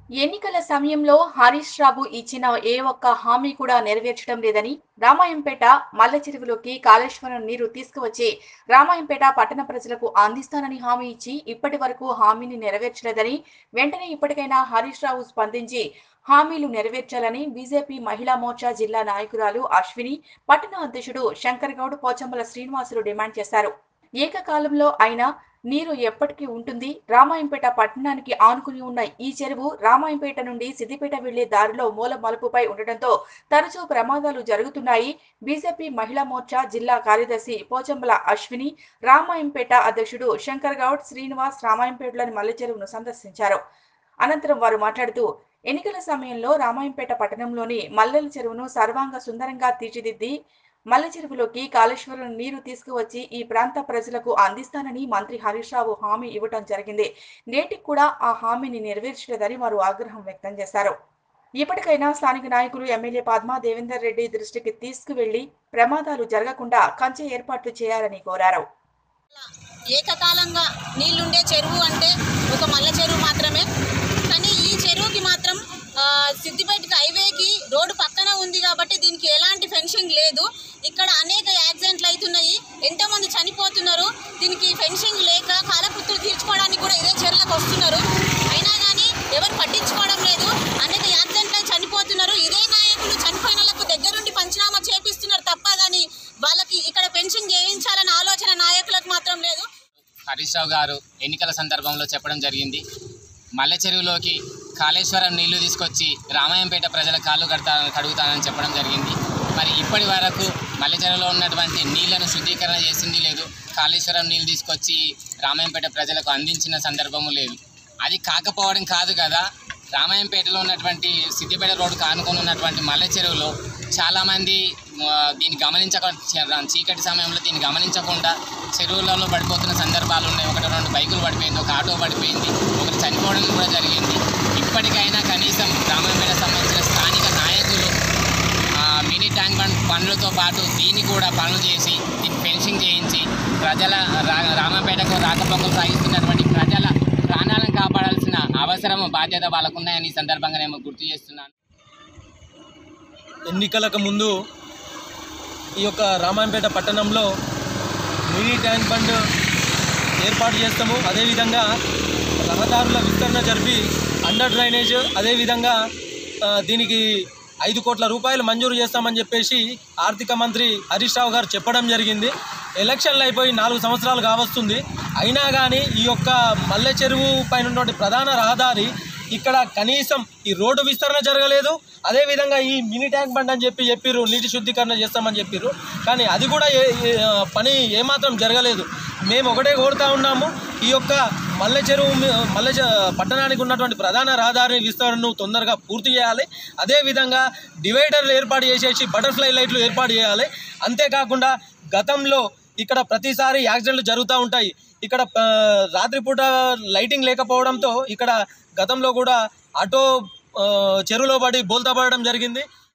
ఎన్నికల సమయంలో హరీష్ రావు ఇచ్చిన ఏ ఒక్క హామీ కూడా నెరవేర్చడం లేదని రామాయంపేట మల్ల చెరువులోకి కాళేశ్వరం నీరు తీసుకువచ్చి రామాయంపేట పట్టణ ప్రజలకు అందిస్తానని హామీ ఇచ్చి ఇప్పటి వరకు హామీని నెరవేర్చలేదని వెంటనే ఇప్పటికైనా హరీష్ రావు స్పందించి హామీలు నెరవేర్చాలని బీజేపీ మహిళా మోర్చా జిల్లా నాయకురాలు అశ్విని పట్టణ అధ్యక్షుడు శంకర్ గౌడ్ పోచంబల శ్రీనివాసులు డిమాండ్ చేశారు ఏకకాలంలో అయినా నీరు ఎప్పటికీ ఉంటుంది రామాయంపేట పట్టణానికి ఆనుకుని ఉన్న ఈ చెరువు రామాయంపేట నుండి సిద్దిపేట వెళ్లే దారిలో మూల మలుపుపై ఉండటంతో తరచూ ప్రమాదాలు జరుగుతున్నాయి బీజేపీ మహిళా మోర్చా జిల్లా కార్యదర్శి పోచంబల అశ్విని రామాయంపేట అధ్యక్షుడు శంకర్ గౌడ్ శ్రీనివాస్ రామాయంపేటలోని మల్లె చెరువును సందర్శించారు అనంతరం వారు మాట్లాడుతూ ఎన్నికల సమయంలో రామాయంపేట పట్టణంలోని మల్లెల చెరువును సర్వాంగ సుందరంగా తీర్చిదిద్ది మల్లె చెరువులోకి కాళేశ్వరం నీరు తీసుకువచ్చి ఈ ప్రాంత ప్రజలకు అందిస్తానని మంత్రి హరీష్ రావు హామీ ఇవ్వటం జరిగింది నేటికి కూడా ఆ హామీని నెరవేర్చలేదని వారు ఆగ్రహం వ్యక్తం చేశారు ఇప్పటికైనా స్థానిక నాయకులు ఎమ్మెల్యే పద్మా దేవేందర్ రెడ్డి దృష్టికి తీసుకువెళ్లి ప్రమాదాలు జరగకుండా కంచె ఏర్పాట్లు చేయాలని కోరారు ఏకకాలంగా నీళ్లుండే చెరువు అంటే ఒక మల్ల చెరువు మాత్రమే కానీ ఈ చెరువుకి మాత్రం ఆ, సిద్దిపేటకి హైవేకి రోడ్డు పక్కన ఉంది కాబట్టి దీనికి ఎలాంటి ఫెన్సింగ్ లేదు ఇక్కడ అనేక యాక్సిడెంట్లు అవుతున్నాయి ఎంతోమంది చనిపోతున్నారు దీనికి ఫెన్సింగ్ లేక కాలపుత్రులు తీర్చుకోవడానికి కూడా ఇదే చెరువులకు వస్తున్నారు అయినా కానీ ఎవరు పట్టించుకోవడం లేదు అనేక యాక్సిడెంట్లు అయి చనిపోతున్నారు ఇదే నాయకులు చనిపోయిన వాళ్ళకు దగ్గరుండి పంచనామా చేపిస్తున్నారు తప్ప కానీ వాళ్ళకి ఇక్కడ పెన్షన్ చేయించాలన్న ఆలోచన నాయకులకు మాత్రం లేదు హరీష్ రావు గారు ఎన్నికల సందర్భంలో చెప్పడం జరిగింది మల్లె చెరువులోకి కాళేశ్వరం నీళ్లు తీసుకొచ్చి రామాయంపేట ప్రజల కాళ్ళు కడతా కడుగుతానని చెప్పడం జరిగింది మరి ఇప్పటి వరకు మల్లె చెరువులో ఉన్నటువంటి నీళ్లను శుద్ధీకరణ చేసింది లేదు కాళేశ్వరం నీళ్ళు తీసుకొచ్చి రామాయంపేట ప్రజలకు అందించిన సందర్భము లేదు అది కాకపోవడం కాదు కదా రామాయంపేటలో ఉన్నటువంటి సిద్దిపేట రోడ్డుకు ఆనుకొని ఉన్నటువంటి మల్లె చెరువులో చాలామంది ఆ, దీన్ని గమనించకుండా చీకటి సమయంలో దీన్ని గమనించకుండా చెరువులలో పడిపోతున్న సందర్భాలు ఉన్నాయి ఒకటి రెండు బైకులు పడిపోయింది ఒక ఆటో పడిపోయింది ఒకటి చనిపోవడం కూడా జరిగింది ఇప్పటికైనా కనీసం రామాయంపేట సంబంధించిన స్థానిక నాయకులు ఆ, మినీ ట్యాంక్ బండ్ పనులతో పాటు దీన్ని కూడా పనులు చేసి దీన్ని ఫెన్సింగ్ చేయించి ప్రజల రా రామపేటకు రాకపోకలు సాగిస్తున్నటువంటి ప్రజల ప్రాణాలను కాపాడాల్సిన అవసరం బాధ్యత వాళ్ళకున్నాయని ఈ సందర్భంగా నేను గుర్తు చేస్తున్నాను ఎన్నికలకు ముందు ఈ యొక్క రామాయంపేట పట్టణంలో మినీ ట్యాంక్ బండ్ ఏర్పాటు చేస్తాము అదేవిధంగా రహదారుల విస్తరణ జరిపి అండర్ డ్రైనేజ్ అదేవిధంగా ఆ, దీనికి ఐదు కోట్ల రూపాయలు మంజూరు చేస్తామని చెప్పేసి ఆర్థిక మంత్రి హరీష్ రావు గారు చెప్పడం జరిగింది ఎలక్షన్లు అయిపోయి నాలుగు సంవత్సరాలు కావస్తుంది అయినా కానీ ఈ యొక్క మల్లె చెరువు పైన ఉన్నటువంటి ప్రధాన రహదారి ఇక్కడ కనీసం ఈ రోడ్డు విస్తరణ జరగలేదు అదేవిధంగా ఈ మినీ ట్యాంక్ బండ్ అని చెప్పి చెప్పిర్రు నీటి శుద్ధీకరణ చేస్తామని చెప్పిర్రు కానీ అది కూడా ఏ ఏ- ఆ, పని ఏమాత్రం జరగలేదు మేము ఒకటే కోరుతా ఉన్నాము ఈ యొక్క మల్లె చెరువు మీ- మల్లె చె- పట్టణానికి ఉన్నటువంటి ప్రధాన రహదారి విస్తరణను తొందరగా పూర్తి చేయాలి అదేవిధంగా డివైడర్లు ఏర్పాటు చేసేసి బటర్ఫ్లై లైట్లు ఏర్పాటు చేయాలి అంతేకాకుండా గతంలో ఇక్కడ ప్రతిసారి యాక్సిడెంట్లు జరుగుతూ ఉంటాయి ఇక్కడ ఆ, రాత్రిపూట లైటింగ్ లేకపోవడంతో ఇక్కడ గతంలో కూడా ఆటో ఆ, చెరువులో పడి బోల్తా పడడం జరిగింది